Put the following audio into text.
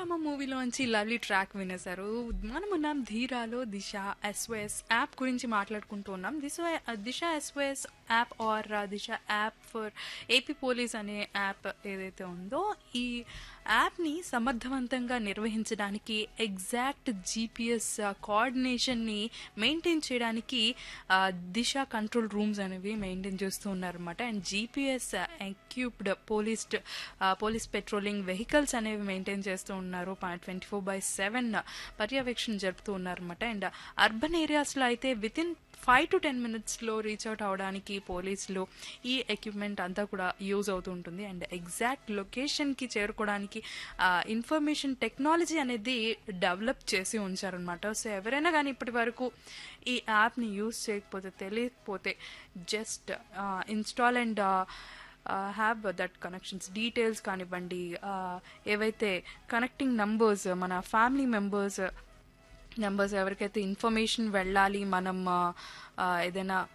రామ మూవీలోంచి lovely track వినేశారు మనమున్నాం ధీరాలో దిశ ఎస్ఓఎస్ యాప్ గురించి మాట్లాడుకుంటూ ఉన్నాం Disha Disha SOS app or Disha app for AP police అనే యాప్ ఏదైతే ఉందో ఈ యాప్ని సమర్థవంతంగా నిర్వహించడానికి ఎగ్జాక్ట్ జీపీఎస్ కోఆర్డినేషన్ని మెయింటైన్ చేయడానికి ఆ, దిశ కంట్రోల్ రూమ్స్ అనేవి మెయింటైన్ చేస్తూ ఉన్నారన్నమాట and GPS equipped police police patrolling vehicles అనేవి మెయింటైన్ చేస్తూ ఉన్నారు ట్వంటీ ఫోర్ బై సెవెన్ పర్యవేక్షణ జరుపుతూ ఉన్నారన్నమాట అండ్ అర్బన్ ఏరియాస్లో అయితే with in five to ten మినిట్స్లో రీచ్ అవుట్ అవడానికి పోలీసులు ఈ ఎక్విప్మెంట్ అంతా కూడా యూజ్ అవుతూ ఉంటుంది అండ్ ఎగ్జాక్ట్ లొకేషన్కి చేరుకోవడానికి ఇన్ఫర్మేషన్ టెక్నాలజీ అనేది డెవలప్ చేసి ఉంచారనమాట సో ఎవరైనా కానీ ఇప్పటి వరకు ఈ యాప్ని యూజ్ చేయకపోతే తెలియకపోతే just install and have that connections details కానివ్వండి uh, ఏవైతే కనెక్టింగ్ నంబర్స్ మన ఫ్యామిలీ మెంబర్స్ నెంబర్స్ ఎవరికైతే ఇన్ఫర్మేషన్ వెళ్ళాలి మనం ఆ, ఆ, ఏదైనా